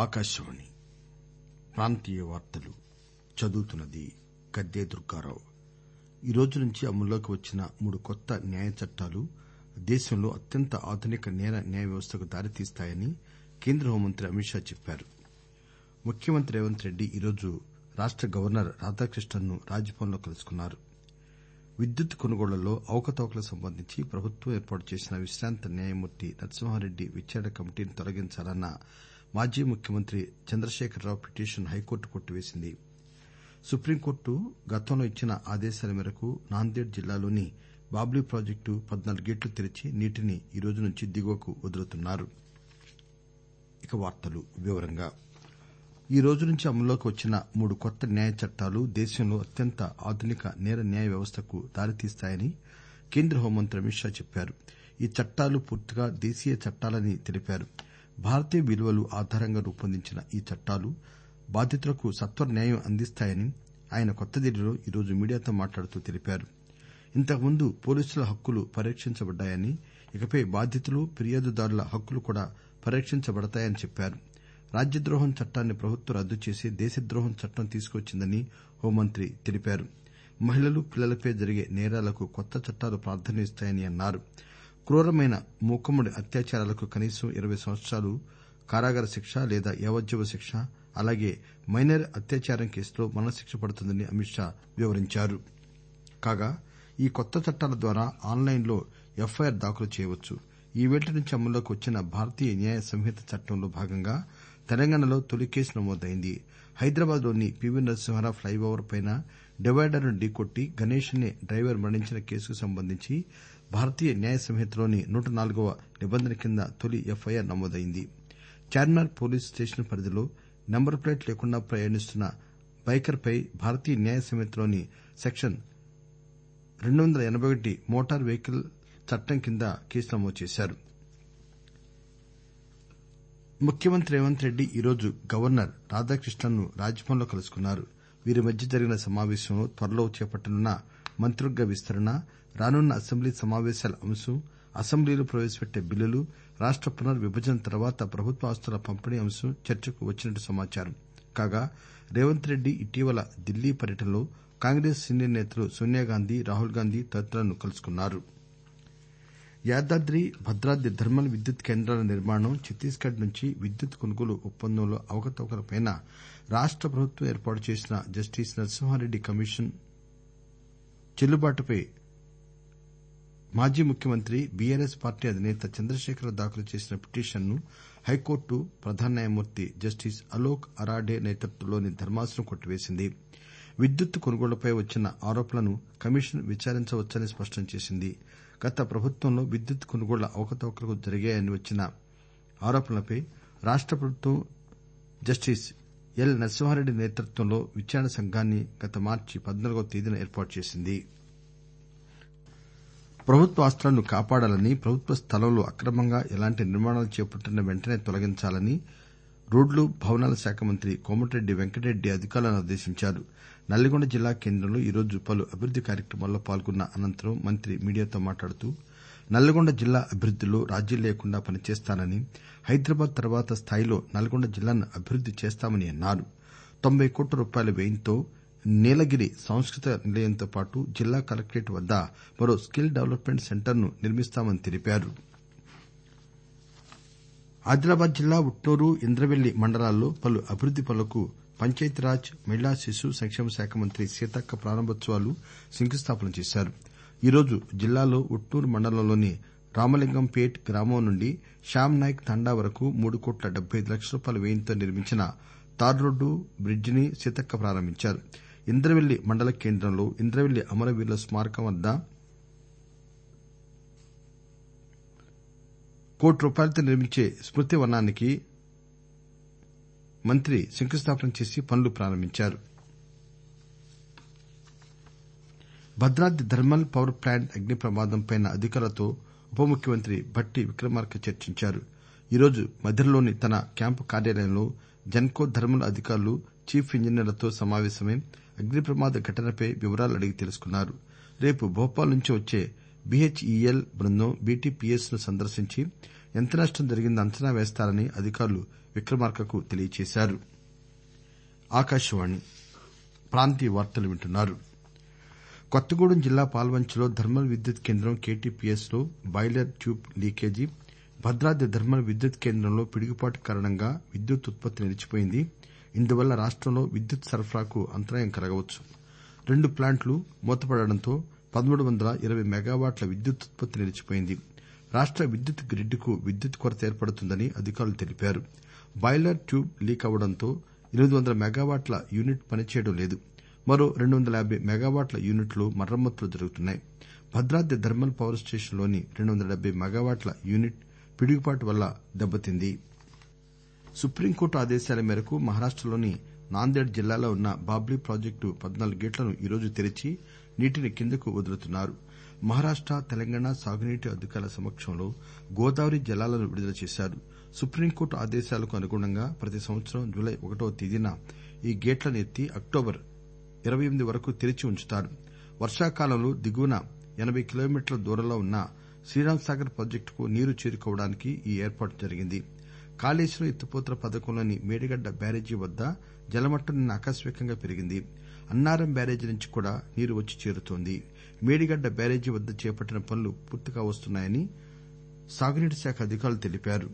ఆకాశవాణి ప్రాంతీయ వార్తలు చదువుతున్నది గద్దె దుర్గారావు ఈరోజు నుంచి అమల్లోకి వచ్చిన మూడు కొత్త న్యాయ చట్టాలు దేశంలో అత్యంత ఆధునిక నేర న్యాయ వ్యవస్థకు దారితీస్తాయని కేంద్ర హోంమంత్రి అమిత్ షా చెప్పారు ముఖ్యమంత్రి రేవంత్ రెడ్డి ఈరోజు రాష్ట గవర్నర్ రాధాకృష్ణన్ ను రాజ్ భవన్ లో కలుసుకున్నారు విద్యుత్ కొనుగోళ్లలో అవకతవకలకు సంబంధించి ప్రభుత్వం ఏర్పాటు చేసిన విశ్రాంత న్యాయమూర్తి నరసింహారెడ్డి విచారణ కమిటీని తొలగించాలన్న మాజీ ముఖ్యమంత్రి చంద్రశేఖరరావు పిటిషన్ను హైకోర్టు కొట్టివేసింది సుప్రీంకోర్టు గతంలో ఇచ్చిన ఆదేశాల మేరకు నాందేడ్ జిల్లాలోని బాబ్లీ ప్రాజెక్టు పద్నాలుగు గేట్లు తెరిచి నీటిని ఈరోజు నుంచి దిగువకు వదులుతున్నారు ఈరోజు నుంచి అమల్లోకి వచ్చిన మూడు కొత్త న్యాయ చట్టాలు దేశంలో అత్యంత ఆధునిక నేర న్యాయ వ్యవస్థకు దారితీస్తాయని కేంద్ర హోంమంత్రి అమిత్ షా చెప్పారు ఈ చట్టాలు పూర్తిగా దేశీయ చట్టాలని తెలిపారు భారతీయ విలువలు ఆధారంగా రూపొందించిన ఈ చట్టాలు బాధితులకు సత్వర న్యాయం అందిస్తాయని ఆయన కొత్తదిల్లీలో ఈరోజు మీడియాతో మాట్లాడుతూ తెలిపారు ఇంతకుముందు పోలీసుల హక్కులు పరిరక్షించబడ్డాయని ఇకపై బాధితులు ఫిర్యాదుదారుల హక్కులు కూడా పరిరక్షించబడతాయని చెప్పారు రాజ్యద్రోహం చట్టాన్ని ప్రభుత్వం రద్దు చేసి దేశద్రోహం చట్టం తీసుకువచ్చిందని హోంమంత్రి తెలిపారు మహిళలు పిల్లలపై జరిగే నేరాలకు కొత్త చట్టాలు ప్రాధాన్యమిస్తాయని అన్నారు క్రూరమైన మూకుమ్మడి అత్యాచారాలకు కనీసం ఇరవై సంవత్సరాలు కారాగార శిక్ష లేదా యావజ్జీవ శిక్ష అలాగే మైనర్ అత్యాచారం కేసులో మరణశిక్ష పడుతుందని అమిత్ షా వివరించారు కాగా ఈ కొత్త చట్టాల ద్వారా ఆన్ లైన్ లో ఎఫ్ఐఆర్ దాఖలు చేయవచ్చు ఈ పేళ నుంచి అమల్లోకి వచ్చిన భారతీయ న్యాయ సంహిత చట్టంలో భాగంగా తెలంగాణలో తొలి కేసు నమోదైంది హైదరాబాద్ లోని పీవీ నరసింహారావు ప్లై ఓవర్ పై డివైడర్ ను ఢీకొట్టి గణేష్ అనే డ్రైవర్ మరణించిన కేసుకు సంబంధించి భారతీయ న్యాయ సంహితలోని నూట నాలుగవ నిబంధన కింద తొలి ఎఫ్ఐఆర్ నమోదైంది చార్మినార్ పోలీస్ స్టేషన్ పరిధిలో నెంబర్ ప్లేట్ లేకుండా ప్రయాణిస్తున్న బైకర్ పై భారతీయ న్యాయ సంహితలోని సెక్షన్ రెండు వందల ఎనబై ఒకటి మోటార్ వెహికల్ చట్టం కింద కేసు నమోదు చేశారు ముఖ్యమంత్రి రేవంత్ రెడ్డి ఈరోజు గవర్నర్ రాధాకృష్ణన్ ను రాజ్ భవన్ లో కలుసుకున్నారు వీరి మధ్య జరిగిన సమావేశంలో త్వరలో చేపట్టనున్న మంత్రివర్గ విస్తరణ రానున్న అసెంబ్లీ సమావేశాల అంశం అసెంబ్లీలో ప్రవేశపెట్టే బిల్లులు రాష్ట పునర్ విభజన తర్వాత ప్రభుత్వ ఆస్తుల పంపిణీ అంశం చర్చకు వచ్చినట్టు సమాచారం కాగా రేవంత్ రెడ్డి ఇటీవల ఢిల్లీ పర్యటనలో కాంగ్రెస్ సీనియర్ నేతలు సోనియాగాంధీ రాహుల్ గాంధీ తదితరులను కలుసుకున్నారు యాదాద్రి భద్రాద్రి థర్మల్ విద్యుత్ కేంద్రాల నిర్మాణం ఛత్తీస్ గఢ్ నుంచి విద్యుత్ కొనుగోలు ఒప్పందంలో అవకతవకలపై రాష్ట ప్రభుత్వం ఏర్పాటు చేసిన జస్టిస్ నరసింహారెడ్డి కమిషన్ చెల్లుబాటుపై మాజీ ముఖ్యమంత్రి బీఆర్ఎస్ పార్టీ అధినేత చంద్రశేఖరరావు దాఖలు చేసిన పిటిషన్ ను హైకోర్టు ప్రధాన న్యాయమూర్తి జస్టిస్ అలోక్ అరాడే నేతృత్వంలోని ధర్మాసనం కొట్టివేసింది విద్యుత్ కొనుగోళ్లపై వచ్చిన ఆరోపణలను కమిషన్ విచారించవచ్చని స్పష్టం చేసింది గత ప్రభుత్వంలో విద్యుత్ కొనుగోళ్ల అవకతవకలు జరిగాయని వచ్చిన ఆరోపణలపై రాష్ట ప్రభుత్వం జస్టిస్ ఎల్ నరసింహారెడ్డి నేతృత్వంలో విచారణ సంఘాన్ని గత మార్చి పద్నాలుగవ తేదీన ఏర్పాటు చేసింది ప్రభుత్వ ఆస్తులను కాపాడాలని ప్రభుత్వ స్థలంలో అక్రమంగా ఎలాంటి నిర్మాణాలు చేపట్టినా వెంటనే తొలగించాలని రోడ్లు భవనాల శాఖ మంత్రి కోమటిరెడ్డి వెంకటరెడ్డి అధికారులను ఆదేశించారు నల్లగొండ జిల్లా కేంద్రంలో ఈరోజు పలు అభివృద్ది కార్యక్రమాల్లో పాల్గొన్న అనంతరం మంత్రి మీడియాతో మాట్లాడుతూ నల్లగొండ జిల్లా అభివృద్దిలో రాజీ లేకుండా పనిచేస్తానని హైదరాబాద్ తర్వాత స్థాయిలో నల్గొండ జిల్లాను అభివృద్ది చేస్తామని అన్నారు తొంభై కోట్ల రూపాయల వ్యయంతో నీలగిరి సాంస్కృతిక నిలయంతో పాటు జిల్లా కలెక్టరేట్ వద్ద మరో స్కిల్ డెవలప్మెంట్ సెంటర్ ను నిర్మిస్తామని తెలిపారు ఆదిలాబాద్ జిల్లా ఉట్నూరు ఇంద్రవెల్లి మండలాల్లో పలు అభివృద్ది పనులకు పంచాయతీరాజ్ మహిళా శిశు సంక్షేమ శాఖ మంత్రి సీతక్క ప్రారంభోత్సవాలు శంకుస్థాపన చేశారు ఈరోజు జిల్లాలో ఉట్నూరు మండలంలోని రామలింగంపేట్ గ్రామం నుండి శ్యామ్ నాయక్ తండా వరకు మూడు కోట్ల డెబ్బై ఐదు లక్షల రూపాయల వ్యయంతో నిర్మించిన తార్ రోడ్డు బ్రిడ్జిని సీతక్క ప్రారంభించారు ఇంద్రవెల్లి మండల కేంద్రంలో ఇంద్రవెల్లి అమరవీరుల స్మారకం వద్ద కోటి రూపాయలతో నిర్మించే స్మృతి వనానికి మంత్రి శంకుస్థాపన చేసి పనులు ప్రారంభించారు భద్రాద్రి థర్మల్ పవర్ ప్లాంట్ అగ్ని ప్రమాదంపై అధికారులతో ఉప ముఖ్యమంత్రి భట్టి విక్రమార్క చర్చించారు ఈరోజు మధిరలోని తన క్యాంపు కార్యాలయంలో జెన్కో థర్మల్ అధికారులు చీఫ్ ఇంజనీర్లతో సమావేశమై అగ్ని ప్రమాద ఘటనపై వివరాలు అడిగి తెలుసుకున్నారు రేపు భోపాల్ నుంచి వచ్చే బీహెచ్ఈఎల్ బృందం బీటీపీఎస్ ను సందర్శించి ఎంత నష్టం జరిగిందో అంచనా వేస్తారని అధికారులు విక్రమార్కకు తెలియజేశారు కొత్తగూడెం జిల్లా పాల్వంచలో థర్మల్ విద్యుత్ కేంద్రం కెటిపిఎస్ లో boiler tube leakage Bhadradri thermal విద్యుత్ కేంద్రంలో పిడుగుపాటు కారణంగా విద్యుత్ ఉత్పత్తి నిలిచిపోయింది ఇందువల్ల రాష్టంలో విద్యుత్ సరఫరాకు అంతరాయం కలగవచ్చు రెండు ప్లాంట్లు మూతపడడంతో పదమూడు వందల ఇరవై మెగావాట్ల విద్యుత్ ఉత్పత్తి నిలిచిపోయింది రాష్ట విద్యుత్ గ్రిడ్ కు విద్యుత్ కొరత ఏర్పడుతుందని అధికారులు తెలిపారు బాయిలర్ ట్యూబ్ లీక్ అవడంతో ఎనిమిది వందల మెగావాట్ల యూనిట్ పనిచేయడం లేదు మరో రెండు వందల యాబై మెగావాట్ల యూనిట్లో మరమ్మతులు జరుగుతున్నాయి భద్రాద్రి థర్మల్ పవర్ స్టేషన్ లోని రెండు వందల డెబ్బై మెగావాట్ల యూనిట్ పిడుగుపాటు వల్ల దెబ్బతింది సుప్రీంకోర్టు ఆదేశాల మేరకు మహారాష్టలోని నాందేడ్ జిల్లాలో ఉన్న బాబ్లీ ప్రాజెక్టు పద్నాలుగు గేట్లను ఈరోజు తెరిచి నీటిని కిందకు వదులుతున్నారు మహారాష్ట తెలంగాణ సాగునీటి అధికారుల సమక్షంలో గోదావరి జలాలను విడుదల చేశారు సుప్రీంకోర్టు ఆదేశాలకు అనుగుణంగా ప్రతి సంవత్సరం జులై ఒకటవ తేదీన ఈ గేట్లను ఎత్తి అక్టోబర్ ఇరవై ఎనిమిది వరకు తెరిచి ఉంచుతారు వర్షాకాలంలో దిగువన ఎనబై కిలోమీటర్ల దూరంలో ఉన్న శ్రీరాంసాగర్ ప్రాజెక్టుకు నీరు చేరుకోవడానికి ఈ ఏర్పాటు జరిగింది కాళేశ్వరం ఎత్తిపోతల పథకంలోని మేడిగడ్డ బ్యారేజీ వద్ద జలమట్టం నిన్న ఆకస్మికంగా పెరిగింది అన్నారం బ్యారేజీ నుంచి కూడా నీరు వచ్చి చేరుతోంది మేడిగడ్డ బ్యారేజీ వద్ద చేపట్టిన పనులు పూర్తి కావస్తున్నాయని సాగునీటి శాఖ అధికారులు తెలిపారు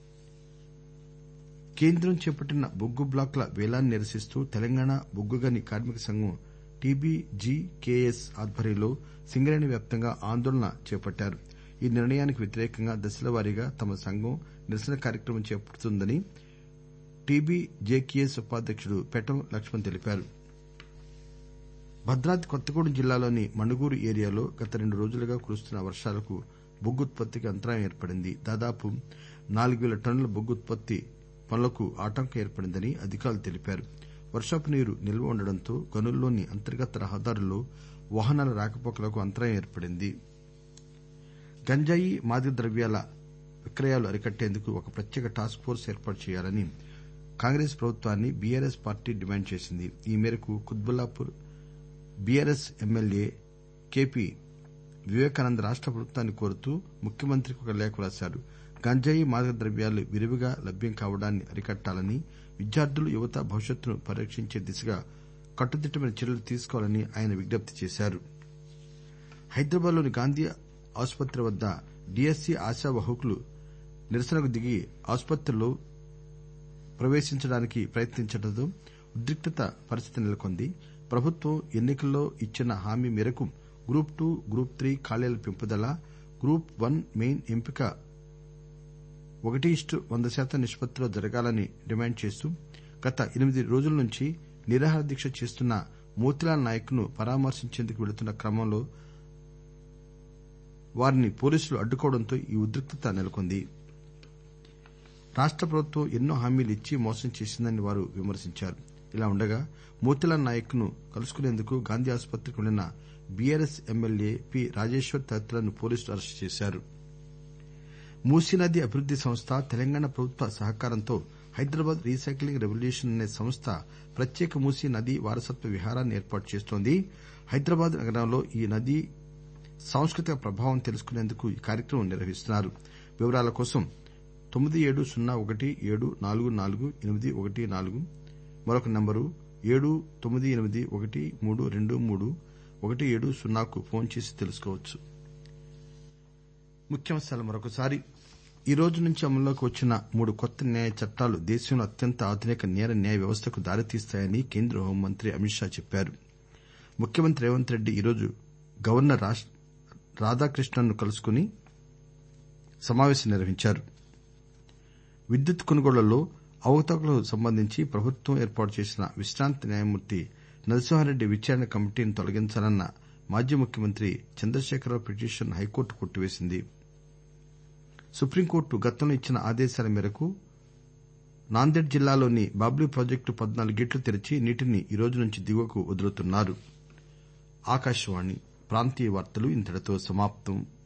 కేంద్రం చేపట్టిన బొగ్గు బ్లాకుల పేలాన్ని నిరసిస్తూ తెలంగాణ బొగ్గుగని కార్మిక సంఘం టీబీజీకేఎస్ ఆధ్వర్యంలో సింగరేణి వ్యాప్తంగా ఆందోళన చేపట్టారు ఈ నిర్ణయానికి వ్యతిరేకంగా దశలవారీగా తమ సంఘం నిరసన కార్యక్రమం చేపడుతుందని టీబీజేకేఎస్ ఉపాధ్యకుడు పెటం లక్ష్మణ్ తెలిపారు భద్రాద్రి కొత్తగూడెం జిల్లాలోని మణుగూరు ఏరియాలో గత రెండు రోజులుగా కురుస్తున్న వర్షాలకు బొగ్గు ఉత్పత్తికి అంతరాయం ఏర్పడింది దాదాపు నాలుగు పేల టన్నుల బొగ్గు ఉత్పత్తి పనులకు ఆటంకం ఏర్పడిందని అధికారులు తెలిపారు వర్షపు నీరు నిల్వ ఉండడంతో గనుల్లోని అంతర్గత రహదారుల్లో వాహనాల రాకపోకలకు అంతరాయం ఏర్పడింది గంజాయి మాదక ద్రవ్యాల విక్రయాలు అరికట్టేందుకు ఒక ప్రత్యేక టాస్క్ ఫోర్స్ ఏర్పాటు చేయాలని కాంగ్రెస్ ప్రభుత్వాన్ని బీఆర్ఎస్ పార్టీ డిమాండ్ చేసింది ఈ మేరకు Quthbullapur BRS MLA KP Vivekananda రాష్ట ప్రభుత్వాన్ని కోరుతూ ముఖ్యమంత్రికి ఒక లేఖ రాశారు గంజాయి మాదక ద్రవ్యాలు విరివిగా లభ్యం కావడాన్ని అరికట్టాలని విద్యార్థులు యువత భవిష్యత్తును పరిరక్షించే దిశగా కట్టుదిట్టమైన చర్యలు తీసుకోవాలని ఆయన విజ్ఞప్తి చేశారు హైదరాబాద్ లోని గాంధీ ఆసుపత్రి వద్ద డీఎస్సీ ఆశావాహకులు నిరసనకు దిగి ఆసుపత్రిలో ప్రవేశించడానికి ప్రయత్నించడంతో ఉద్రిక్తత పరిస్థితి నెలకొంది ప్రభుత్వం ఎన్ని కల్లో ఇచ్చిన హామీ మేరకు గ్రూప్ టూ గ్రూప్ త్రీ ఖాళీల పెంపుదల గ్రూప్ వన్ మెయిన్ ఎంపిక ఒకటి ఈస్టు వంద శాతం నిష్పత్తిలో జరగాలని డిమాండ్ చేస్తూ గత ఎనిమిది రోజుల నుంచి నిరాహార దీక్ష చేస్తున్న మోతీలాల్ నాయక్ ను పరామర్శించేందుకు వెళుతున్న క్రమంలో వారిని పోలీసులు అడ్డుకోవడంతో ఈ ఉద్రిక్తత నెలకొంది రాష్ట ప్రభుత్వం ఎన్నో హామీలు ఇచ్చి మోసం చేసిందని వారు విమర్శించారు ఇలా ఉండగా మోతీలాల్ నాయక్ ను కలుసుకునేందుకు గాంధీ ఆసుపత్రికి వెళ్లిన బీఆర్ఎస్ ఎమ్మెల్యే పి రాజేశ్వర్ తదితరులను పోలీసులు అరెస్టు చేశారు మూసీనది అభివృద్ది సంస్థ తెలంగాణ ప్రభుత్వ సహకారంతో హైదరాబాద్ రీసైక్లింగ్ రెవల్యూషన్ అనే సంస్థ ప్రత్యేక మూసీ నదీ వారసత్వ విహారాన్ని ఏర్పాటు చేస్తోంది హైదరాబాద్ నగరంలో ఈ నదీ సాంస్కృతిక ప్రభావం తెలుసుకునేందుకు ఈ కార్యక్రమం నిర్వహిస్తున్నారు వివరాల కోసం తొమ్మిది ఏడు సున్నా ఒకటి ఏడు నాలుగు నాలుగు ఎనిమిది ఒకటి నాలుగు మరొక నంబరు ఏడు తొమ్మిది ఎనిమిది ఒకటి మూడు రెండు మూడు ఒకటి ఏడు సున్నాకు ఫోన్ చేసి తెలుసుకోవచ్చు ముఖ్యాంశాలు మరొకసారి ఈ రోజు నుంచి అమల్లోకి వచ్చిన మూడు కొత్త న్యాయ చట్టాలు దేశంలో అత్యంత ఆధునిక నేర న్యాయ వ్యవస్థకు దారితీస్తాయని కేంద్ర హోంమంత్రి అమిత్ షా చెప్పారు ముఖ్యమంత్రి రేవంత్ రెడ్డి ఈరోజు గవర్నర్ రాధాకృష్ణన్ ను కలుసుకుని సమావేశం నిర్వహించారు విద్యుత్ కొనుగోళ్లలో అవకతవకలకు సంబంధించి ప్రభుత్వం ఏర్పాటు చేసిన విశ్రాంత న్యాయమూర్తి నరసింహారెడ్డి విచారణ కమిటీని తొలగించాలన్న మాజీ ముఖ్యమంత్రి చంద్రశేఖరరావు పిటిషన్ను హైకోర్టు కొట్టివేసింది సుప్రీంకోర్టు గతంలో ఇచ్చిన ఆదేశాల మేరకు నాందేడ్ జిల్లాలోని బాబ్లీ ప్రాజెక్టు పద్నాలుగు గేట్లు తెరిచి నీటిని ఈ రోజు నుంచి దిగువకు వదులుతున్నారు